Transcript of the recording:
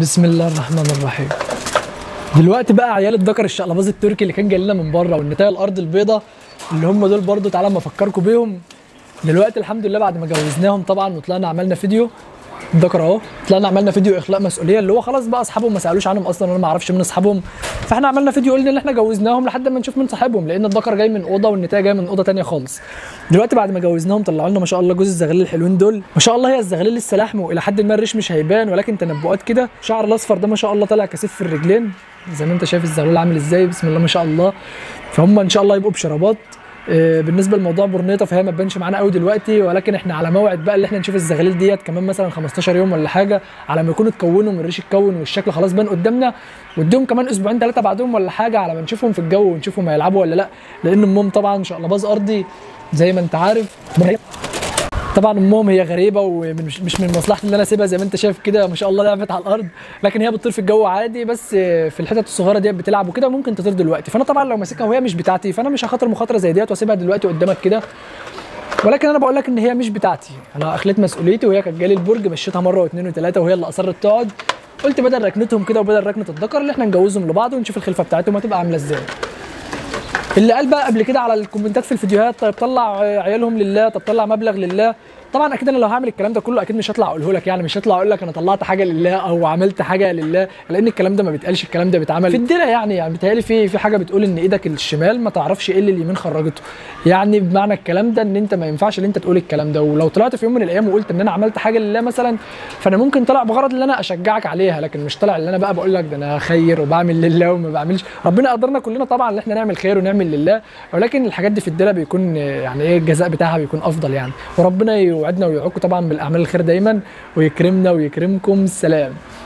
بسم الله الرحمن الرحيم دلوقتي بقى عيال الدكر الشقلباز التركي اللي كان جاي لنا من بره والنتايه الارض البيضاء اللي هم دول برضو تعالى اما افكركم بيهم دلوقتي الحمد لله بعد ما جوزناهم طبعا وطلعنا عملنا فيديو الدكر اهو طلعنا عملنا فيديو اخلاء مسؤوليه اللي هو خلاص بقى اصحابهم ما سالوش عنهم اصلا وانا ما اعرفش مين اصحابهم فاحنا عملنا فيديو قلنا ان احنا جوزناهم لحد ما نشوف مين صاحبهم لان الدكر جاي من اوضه والنتايه جايه من اوضه تانية خالص دلوقتي بعد ما جوزناهم طلعوا لنا ما شاء الله جوز الزغاليل الحلوين دول ما شاء الله هي الزغاليل لسه لحم والى حد ما الريش مش هيبان ولكن تنبؤات كده شعر الاصفر ده ما شاء الله طالع كثيف في الرجلين زي ما انت شايف الزغلول عامل ازاي بسم الله ما شاء الله فهم ان شاء الله يبقوا بشرابات آه، بالنسبه لموضوع برنيطه فهي ما تبانش معانا قوي دلوقتي ولكن احنا على موعد بقى اللي احنا نشوف الزغاليل ديت كمان مثلا 15 يوم ولا حاجه على ما يكونوا اتكونوا من الريش اتكون والشكل خلاص بان قدامنا واديهم كمان اسبوعين ثلاثه بعدهم ولا حاجه على ما نشوفهم في الجو ونشوفهم هيلعبوا ولا لا لان امهم طبعا ان شاء الله باظ ارضي زي ما انت عارف طبعا امهم هي غريبه ومش مش من مصلحتي ان انا اسيبها زي ما انت شايف كده ما شاء الله لعبت على الارض لكن هي بتطير في الجو عادي بس في الحتت الصغيره ديت بتلعب وكده ممكن تطير دلوقتي فانا طبعا لو ماسكها وهي مش بتاعتي فانا مش هخاطر مخاطره زي ديت واسيبها دلوقتي قدامك كده ولكن انا بقول لك ان هي مش بتاعتي انا اخليت مسؤوليتي وهي كانت جالي البرج مشيتها مره واثنين وثلاثه وهي اللي اصرت تقعد قلت بدل ركنتهم كده وبدل ركنه الذكر اللي احنا نجوزهم لبعض ونشوف الخلفه بتاعتهم هتبقى عامله ازاي اللي قال بقى قبل كده على الكومنتات في الفيديوهات طيب طلع عيالهم لله طب طلع مبلغ لله طبعا اكيد انا لو هعمل الكلام ده كله اكيد مش هطلع اقوله لك يعني مش هطلع اقول لك انا طلعت حاجه لله او عملت حاجه لله لان الكلام ده ما بيتقالش الكلام ده بيتعمل في الدنيا يعني يعني بيتهيألي في في حاجه بتقول ان ايدك الشمال ما تعرفش ايه اللي اليمين خرجته يعني بمعنى الكلام ده ان انت ما ينفعش ان انت تقول الكلام ده ولو طلعت في يوم من الايام وقلت ان انا عملت حاجه لله مثلا فانا ممكن طلع بغرض ان انا اشجعك عليها لكن مش طلع ان انا بقى بقول لك ده انا خير وبعمل لله وما بعملش ربنا قدرنا كلنا طبعا ان احنا نعمل خير ونعمل لله ولكن الحاجات دي في الدنيا بيكون يعني ايه الجزاء بتاعها بيكون افضل يعني وربنا يوعدنا ويوعدكم طبعا بالاعمال الخير دايما ويكرمنا ويكرمكم سلام